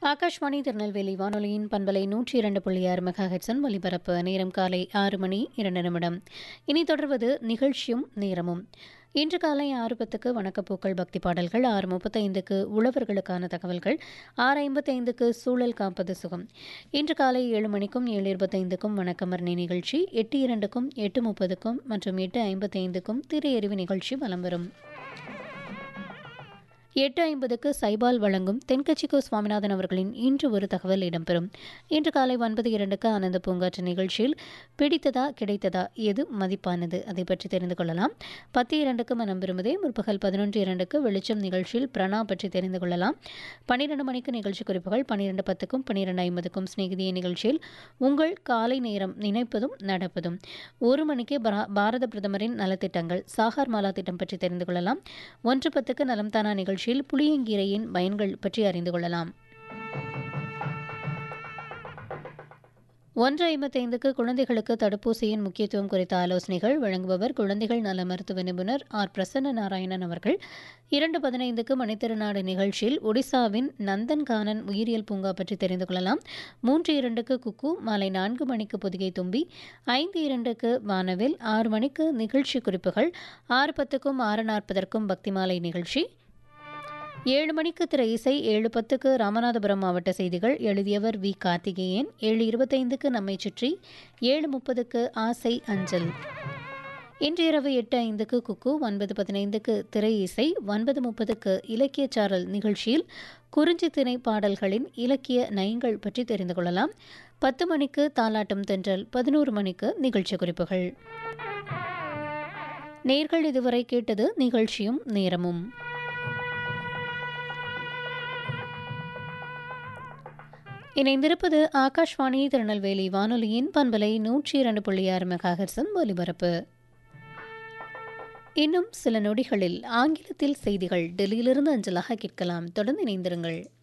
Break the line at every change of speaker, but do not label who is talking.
ஆகாஷ்வாணி திருநெல்வேலி வானொலியின் பண்பலை நூற்றி இரண்டு புள்ளி ஆறு மெகா ஹெட்ஸன் ஒலிபரப்பு நேரம் காலை ஆறு மணி இரண்டு நிமிடம் இனி தொடர்வது நிகழ்ச்சியும் நேரமும் இன்று காலை ஆறு பத்துக்கு வணக்கப்பூக்கள் பக்தி பாடல்கள் ஆறு முப்பத்தைந்துக்கு உழவர்களுக்கான தகவல்கள் ஆறு ஐம்பத்தைந்துக்கு சூழல் காப்பது சுகம் இன்று காலை ஏழு மணிக்கும் ஏழு இருபத்தைந்துக்கும் வணக்கமர்ணி நிகழ்ச்சி எட்டு இரண்டுக்கும் எட்டு முப்பதுக்கும் மற்றும் எட்டு ஐம்பத்தைந்துக்கும் திரையறிவு நிகழ்ச்சி வலம் வரும் எட்டு ஐம்பதுக்கு சைபால் வழங்கும் தென்கட்சிக்கோ சுவாமிநாதன் அவர்களின் இன்று ஒரு தகவல் இடம்பெறும் இன்று காலை ஒன்பது இரண்டுக்கு ஆனந்த பூங்காற்று நிகழ்ச்சியில் பிடித்ததா கிடைத்ததா எது மதிப்பானது அதை பற்றி தெரிந்து கொள்ளலாம் பத்து இரண்டுக்கு மனம் விரும்புதே முற்பகல் பதினொன்று இரண்டுக்கு வெளிச்சம் நிகழ்ச்சியில் பிரணா பற்றி தெரிந்து கொள்ளலாம் பன்னிரண்டு மணிக்கு நிகழ்ச்சி குறிப்புகள் பன்னிரண்டு பத்துக்கும் பன்னிரண்டு ஐம்பதுக்கும் சிநேகிதிய நிகழ்ச்சியில் உங்கள் காலை நேரம் நினைப்பதும் நடப்பதும் ஒரு மணிக்கு பரா- பாரத பிரதமரின் நலத்திட்டங்கள் சாகார் மாலா திட்டம் பற்றி தெரிந்து கொள்ளலாம் ஒன்று பத்துக்கு நலம்தானா நிகழ்ச்சியில் புளியங்கீரையின் பயன்கள் பற்றி அறிந்து கொள்ளலாம் ஒன்று ஐம்பத்தைந்துக்கு குழந்தைகளுக்கு தடுப்பூசியின் முக்கியத்துவம் குறித்த ஆலோசனைகள் வழங்குபவர் குழந்தைகள் நல மருத்துவ நிபுணர் ஆர் பிரசன்ன நாராயணன் அவர்கள் இரண்டு பதினைந்துக்கு மணித்திருநாடு நிகழ்ச்சியில் ஒடிசாவின் நந்தன்கானன் உயிரியல் பூங்கா பற்றி தெரிந்து கொள்ளலாம் மூன்று இரண்டுக்கு குக்கு மாலை நான்கு மணிக்கு பொதிகை தும்பி ஐந்து இரண்டுக்கு வானவில் ஆறு மணிக்கு நிகழ்ச்சி குறிப்புகள் ஆறு பத்துக்கும் ஆறு நாற்பதற்கும் பக்தி மாலை நிகழ்ச்சி ஏழு மணிக்கு திரை இசை ஏழு பத்துக்கு ராமநாதபுரம் மாவட்ட செய்திகள் எழுதியவர் வி கார்த்திகேயன் ஏழு இருபத்தைந்துக்கு நம்மை சுற்றி ஏழு முப்பதுக்கு ஆசை அஞ்சல் இன்று இரவு எட்டு ஐந்துக்கு குக்கு ஒன்பது பதினைந்துக்கு திரை இசை ஒன்பது முப்பதுக்கு இலக்கிய சாரல் நிகழ்ச்சியில் குறிஞ்சி திணை பாடல்களின் இலக்கிய நயங்கள் பற்றி தெரிந்து கொள்ளலாம் பத்து மணிக்கு தாலாட்டம் தென்றல் பதினோரு மணிக்கு நிகழ்ச்சி குறிப்புகள் நேர்கள் இதுவரை கேட்டது நிகழ்ச்சியும் நேரமும் இணைந்திருப்பது ஆகாஷ்வாணி திருநெல்வேலி வானொலியின் பண்பலை நூற்றி இரண்டு புள்ளி ஆறு மெகாஹெர்சன் ஒலிபரப்பு இன்னும் சில நொடிகளில் ஆங்கிலத்தில் செய்திகள் டெல்லியிலிருந்து அஞ்சலாக கேட்கலாம் தொடர்ந்து இணைந்திருங்கள்